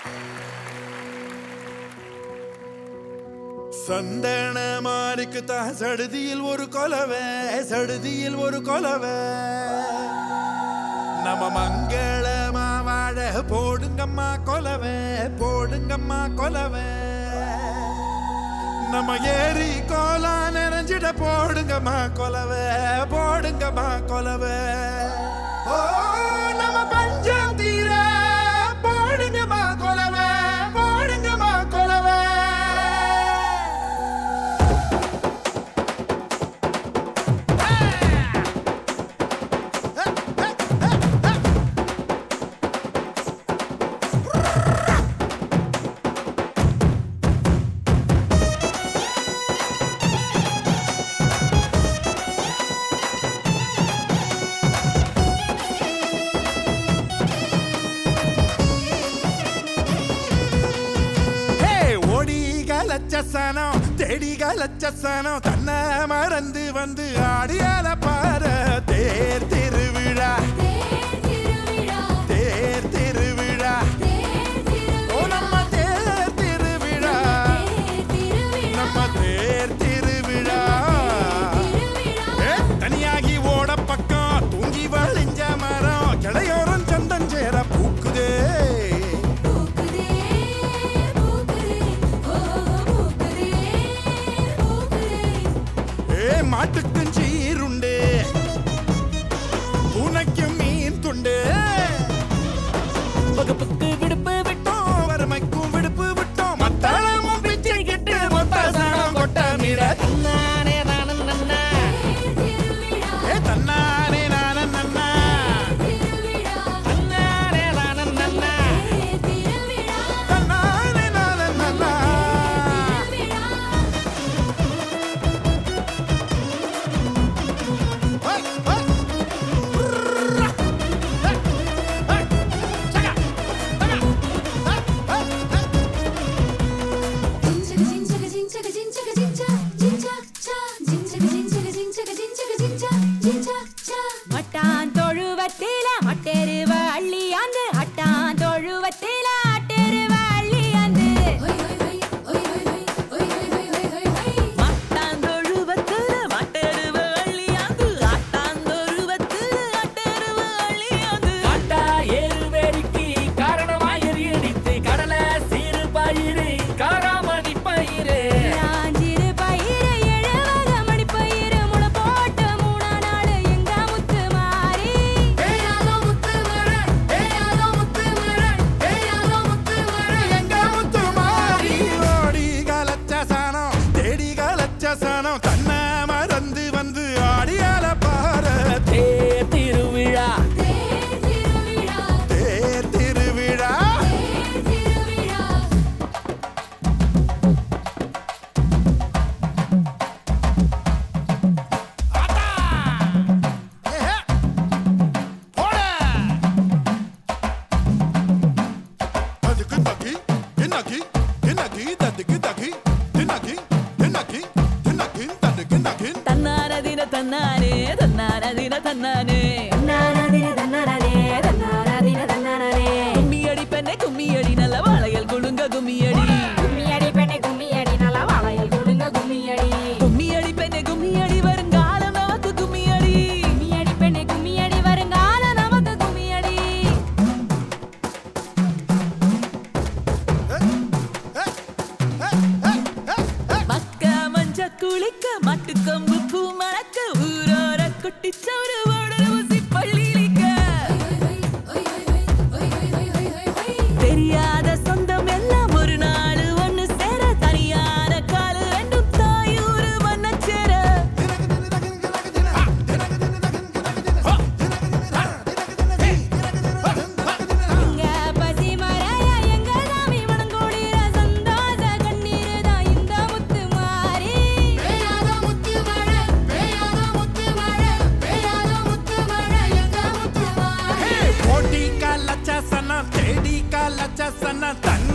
சந்தன மாறிக்கு தான் சடுதியில் ஒரு கொலவை சடுதியில் ஒரு கொலவை நம்ம மங்களமா வாழ போடுங்கம்மா கொலவை போடுங்கம்மா கொலவை நம்ம ஏரி கோலா நிறைஞ்சிட போடுங்கம்மா கொலவை போடுங்கம்மா கொலவை ஓ நம்ம பஞ்சம் தீர போடுங்கம்மா கொலவை போடுங்கம்மா கொலவை ஹே ஓடி கலச்சசனம் தேடி கலச்சசனம் தன்னை மறந்து வந்து ஆடியால பார தேர் திருவிழா தேர் திருவிழா ஓ நம்ம தேர் திருவிழா நம்ம தேர் திருவிழா ஏ, தனியாகி ஓட பக்கம் தூங்கி வழிஞ்ச மரம் கிளையோரம் சந்தஞ்சேர பூக்குதே ஏ மாட்டுக்கும் சீருண்டு பூனைக்கும் மீன் துண்டு வகுப்புக்கு விடுப்பு விட்டோம் வறுமைக்கும் விடுப்பு விட்டோம் மத்தாளமும் பிச்சை கிட்டு மொத்த சாணம் கொட்ட மீற நானே நானும் நன்னா ஏ தன்னானே நானன் நன்னா நானே நானும் நன்னா தன்னானே நானன் நன்னா ஹை, ஹை. புர்ரா. ஹை, ஹை. சகா, சகா. ஹை, ஹை, ஹை. மட்டான் தொழுவத்தில மட்டெருவ அள்ளியாந்து அட்டான் தொழுவத்தில அட்டெருவ அள்ளியாந்து மட்டாந்தொழுவத்துல மட்டெருவ அள்ளியாந்து ஆட்டாந்தொழுவத்துல அட்டெருவ அள்ளியாந்து காட்டா ஏறுவேரிக்கு காரணமாய் எரியடித்து கடல சீறு பயிறு காராமணி பயிறு ராஞ்சிரு பயிறு எழுவக மணி பயிறு முளை போட்டு மூணா நாள் எங்க முத்து மாறி எங்க முத்து மாறி ஓடி கலச்ச சாணம் தேடி கலச்ச சாணம் தன்னை மறந்து வந்து ஆடியால பார தேர் திருவிழா தேர் திருவிழா ஏஹே. போடா. அதுக்கு தக்கி தின்னக்கி தின்னக்கி ததுக்கு தக்கி தின்னக்கி தின்னக்கி தின்னக்கி ததுக்கு தக்கி தன்னானதின தன்னானே தன்னானதின தன்னானே கும்மியடி பெண்ணே கும்மியடி நல்ல வாழையல் குழுங்க கும்மியடி கும்மியடி பெண்ணே கும்மியடி நல்ல வாழையல் கொடுங்க கும்மியடி கும்மியடி பெண்ணே கும்மியடி வருங்காலம் நமக்கு கும்மியடி கும்மியடி பெண்ணே கும்மியடி வருங்கால நமக்கு கும்மியடி மக்க மஞ்ச குளிக்க மட்டு கம்பு பூ மணக்க ஊரோர குட்டி சவுறு ஓடல ஊசி பள்ளியிலிக்க தெரியாத சொந்தம் எல்லாம் ஒரு நாள் ஒண்ணு சேர தனியான காலு ரெண்டும் தாயூரு மண்ண சேர இங்க பசி மறைய எங்க சாமி மனங்கோடிற சந்தோஷ கண்ணீர் தான் இந்த முத்து மாறி ஓடி கலச்ச சனம் தேடி கலச்ச சனம் தன்னை